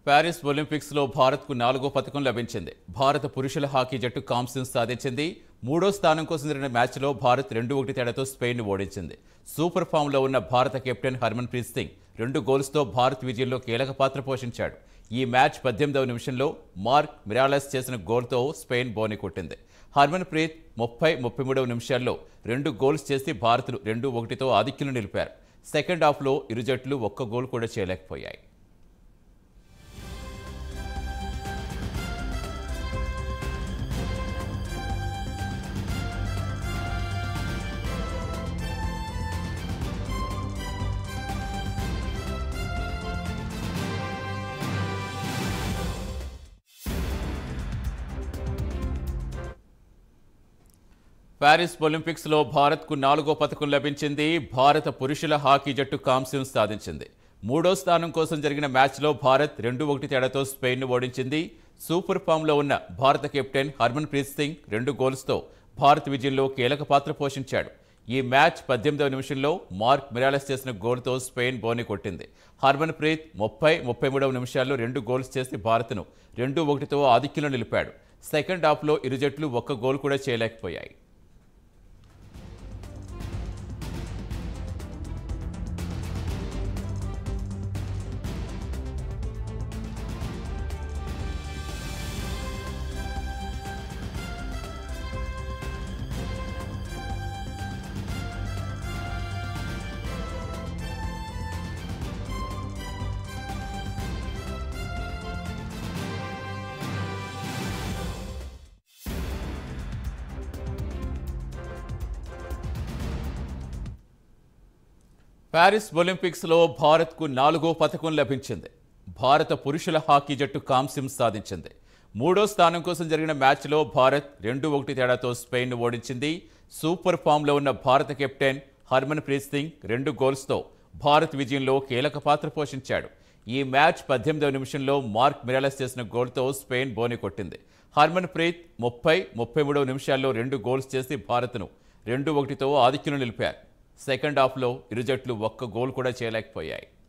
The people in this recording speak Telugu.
ప్యారిస్ ఒలింపిక్స్లో భారత్కు నాలుగో పథకం లభించింది భారత పురుషుల హాకీ జట్టు కాంస్యం సాధించింది మూడో స్థానం కోసం జరిగిన మ్యాచ్లో భారత్ రెండు ఒకటి తేడాతో స్పెయిన్ను ఓడించింది సూపర్ ఫామ్లో ఉన్న భారత కెప్టెన్ హర్మన్ ప్రీత్ సింగ్ రెండు గోల్స్తో భారత్ విజయంలో కీలక పాత్ర పోషించాడు ఈ మ్యాచ్ పద్దెనిమిదవ నిమిషంలో మార్క్ మిరాలస్ చేసిన గోల్తో స్పెయిన్ బోని కొట్టింది హర్మన్ ప్రీత్ ముప్పై ముప్పై మూడవ నిమిషాల్లో రెండు గోల్స్ చేసి భారత్ను రెండు ఒకటితో ఆధిక్యంలో నిలిపారు సెకండ్ హాఫ్లో ఇరు జట్లు ఒక్క గోల్ కూడా చేయలేకపోయాయి ప్యారిస్ ఒలింపిక్స్లో భారత్కు నాలుగో పథకం లభించింది భారత పురుషుల హాకీ జట్టు కాంస్యం సాధించింది మూడో స్థానం కోసం జరిగిన మ్యాచ్లో భారత్ రెండు ఒకటి తేడాతో స్పెయిన్ను ఓడించింది సూపర్ ఫామ్లో ఉన్న భారత కెప్టెన్ హర్మన్ ప్రీత్ సింగ్ రెండు గోల్స్తో భారత్ విజయంలో కీలక పాత్ర పోషించాడు ఈ మ్యాచ్ పద్దెనిమిదవ నిమిషంలో మార్క్ మిరాలస్ చేసిన గోల్తో స్పెయిన్ బోని కొట్టింది హర్మన్ ప్రీత్ ముప్పై ముప్పై మూడవ నిమిషాల్లో రెండు గోల్స్ చేసి భారత్ను రెండు ఒకటితో ఆధిక్యంలో నిలిపాడు సెకండ్ హాఫ్లో ఇరు జట్లు ఒక్క గోల్ కూడా చేయలేకపోయాయి ప్యారిస్ ఒలింపిక్స్లో భారత్కు నాలుగో పథకం లభించింది భారత పురుషుల హాకీ జట్టు కాంస్యం సాధించింది మూడో స్థానం కోసం జరిగిన మ్యాచ్లో భారత్ రెండు ఒకటి తేడాతో స్పెయిన్ను ఓడించింది సూపర్ ఫామ్లో ఉన్న భారత కెప్టెన్ హర్మన్ ప్రీత్ సింగ్ రెండు గోల్స్తో భారత్ విజయంలో కీలక పాత్ర పోషించాడు ఈ మ్యాచ్ పద్దెనిమిదవ నిమిషంలో మార్క్ మిరాలస్ చేసిన గోల్తో స్పెయిన్ బోని కొట్టింది హర్మన్ ప్రీత్ ముప్పై ముప్పై మూడవ నిమిషాల్లో రెండు గోల్స్ చేసి భారత్ను రెండు ఒకటితో ఆధిక్యంలో నిలిపారు సెకండ్ హాఫ్లో ఇరు జట్లు ఒక్క గోల్ కూడా చేయలేకపోయాయి